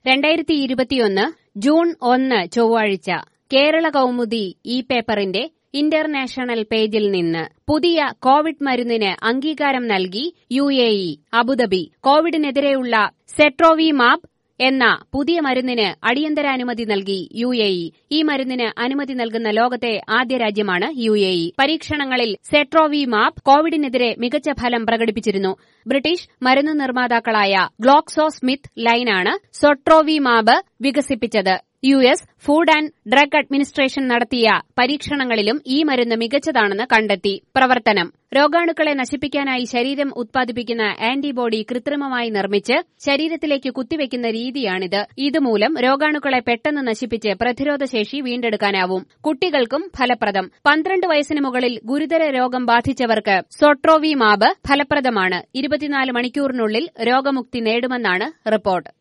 രണ്ടായിരത്തി ഇരുപത്തിയൊന്ന് ജൂൺ ഒന്ന് ചൊവ്വാഴ്ച കേരള കൗമുദി ഈ പേപ്പറിന്റെ ഇന്റർനാഷണൽ പേജിൽ നിന്ന് പുതിയ കോവിഡ് മരുന്നിന് അംഗീകാരം നൽകി യു എ ഇ അബുദാബി കോവിഡിനെതിരെയുള്ള സെട്രോവിമാബ് എന്ന പുതിയ മരുന്നിന് അടിയന്തരാനുമതി നൽകി യു എ ഇ ഈ മരുന്നിന് അനുമതി നൽകുന്ന ലോകത്തെ ആദ്യ രാജ്യമാണ് യു എ ഇ പരീക്ഷണങ്ങളിൽ സെട്രോവിമാബ് കോവിഡിനെതിരെ മികച്ച ഫലം പ്രകടിപ്പിച്ചിരുന്നു ബ്രിട്ടീഷ് മരുന്ന് നിർമ്മാതാക്കളായ ഗ്ലോക്സോ സ്മിത്ത് ലൈനാണ് സൊട്രോവിമാബ് വികസിപ്പിച്ചത് U S food and drug administration നടത്തിയ പരീക്ഷണങ്ങളിലും ഈ മരുന്ന് മികച്ചതാണെന്ന് കണ്ടെത്തി പ്രവർത്തനം രോഗാണുക്കളെ നശിപ്പിക്കാനായി ശരീരം ഉത്പാദിപ്പിക്കുന്ന ആന്റിബോഡി കൃത്രിമമായി നിർമ്മിച്ച് ശരീരത്തിലേക്ക് കുത്തിവെക്കുന്ന രീതിയാണിത് ഇതുമൂലം രോഗാണുക്കളെ പെട്ടെന്ന് നശിപ്പിച്ച് പ്രതിരോധശേഷി വീണ്ടെടുക്കാനാവും കുട്ടികൾക്കും ഫലപ്രദം പന്ത്രണ്ട് വയസ്സിന് മുകളിൽ ഗുരുതര രോഗം ബാധിച്ചവർക്ക് സൊട്രോവിമാബ് ഫലപ്രദമാണ് ഇരുപത്തിനാല് മണിക്കൂറിനുള്ളിൽ രോഗമുക്തി നേടുമെന്നാണ് റിപ്പോർട്ട്